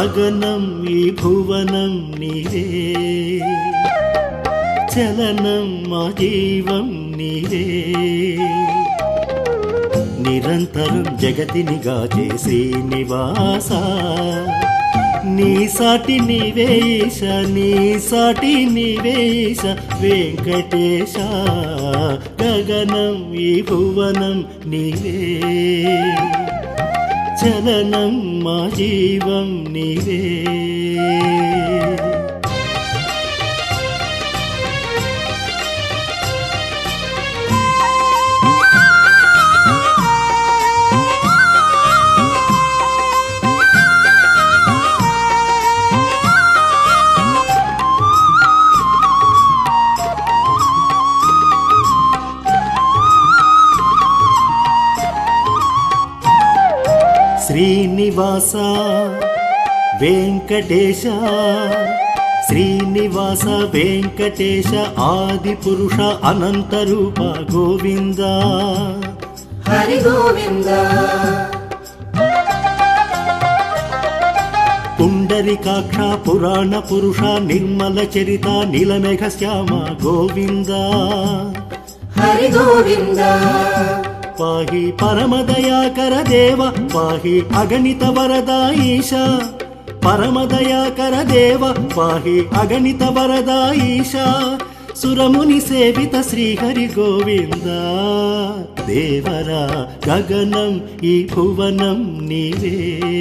గగనం ఈ భువనం నీవే చలనం మా జీవం నీవే నిరంతరం జగతినిగా చేసే శ్రీనివాస నీ సాటి నివేశ నీ సాటి నివేశ వెంకటేశ గగనం ఈ భువనం నీవే చలనం మా జీవం నీవే శ్రీనివాస వెంకటేశ శ్రీనివాస వెంకటేశ ఆది పురుష అనంత రూప గోవింద హరి గోవింద పుండరికాక్ష పురాణ పురుష నిర్మల చరిత నీలమేఘ శ్యామ గోవింద హరి గోవింద పాహి పరమదయాకర దేవ పాహి అగణిత వరద ఈశ పరమదయాకర దేవ పాహి అగణిత వరద ఈశ సురముని సేవిత శ్రీహరి గోవింద దేవరా గగనం ఈ భువనం నీవే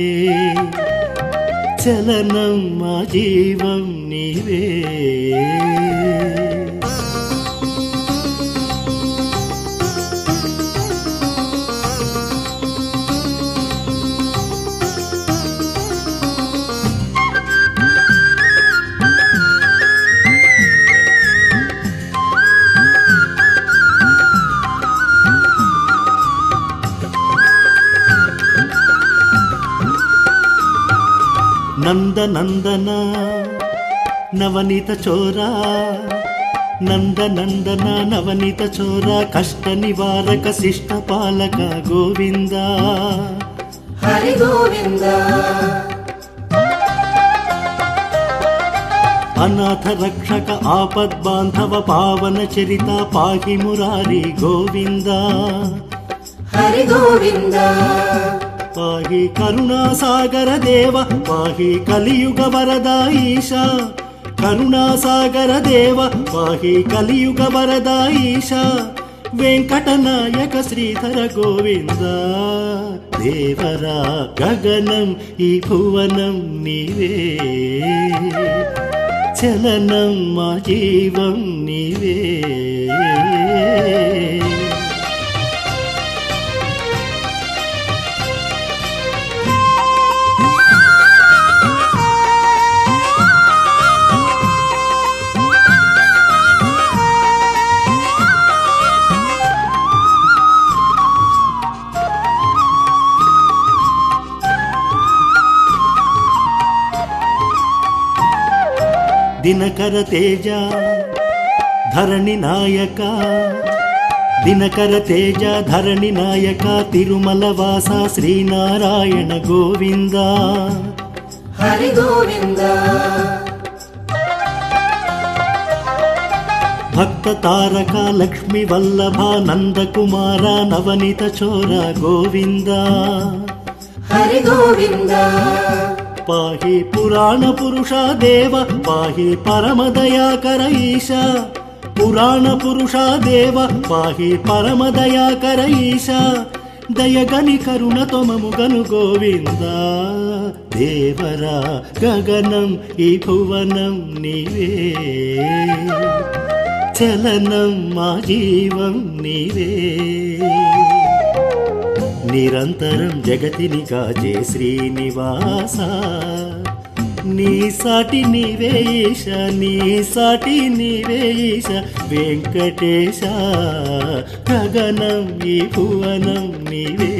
చలనం మా జీవం నీవే నంద నందన నవనీత చోరా నంద నందన నవనీత చోర కష్ట నివారక శిష్ట పాలక గోవింద హరి గోవింద అనాథ రక్షక ఆపద్ బాంధవ పావన చరిత పాహి మురారి గోవింద హరి గోవింద పాహి కరుణాసాగర దేవ పాహి కలియుగ వరద ఈశ కరుణాసాగర దేవ పాహి కలియుగ వరద ఈశ వెంకటనాయక శ్రీధర గోవింద దేవరా గగనం ఈ భువనం నీవే చలనం మా జీవం నీవే దినకర తేజ ధరణి నాయక దినకర తేజ ధరణి నాయక తిరుమల వాస శ్రీనారాయణ గోవింద హరి గోవింద భక్త తారక లక్ష్మి వల్లభ నందకుమార నవనీత చోర గోవింద హరి గోవింద పాహి పురాణ పురుష దేవ పాహి పరమదయాకర ఈశ పురాణ పురుష దేవ పాహి పరమదయాకర ఈశ దయగని కరుణతో మముగను గోవింద దేవరా గగనం ఈ భువనం నీవే చలనం మా జీవం నీవే నిరంతరం జగతిని కాచే శ్రీనివాస నీ సాటి నివేశ నీ సాటి నివేశ వెంకటేశ గగనం ఈ భువనం నీవే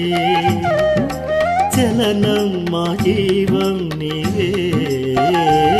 చలనం మా జీవం నీవే